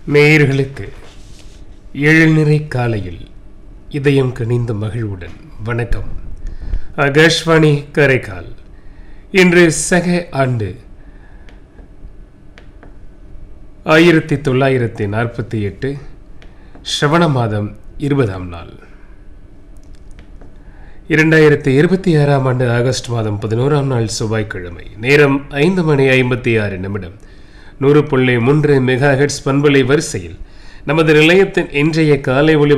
நேயர்களுக்கு எழில்நிறை காலையில் இதயம் கனிந்த மகிழ்வுடன் வணக்கம் ஆகாஷ்வாணி கரைக்கால் இன்று சக ஆண்டு ஆயிரத்தி தொள்ளாயிரத்தி நாற்பத்தி எட்டு ஸ்ரவண மாதம் இருபதாம் நாள் இரண்டாயிரத்தி இருபத்தி ஆறாம் ஆண்டு ஆகஸ்ட் மாதம் பதினோராம் நாள் செவ்வாய்க்கிழமை நேரம் ஐந்து மணி ஐம்பத்தி ஆறு நிமிடம் நூறு புள்ளி மூன்று மெகா ஹெட்ஸ் பண்பலை வரிசையில் நமது நிலையத்தின் இன்றைய காலை ஒளி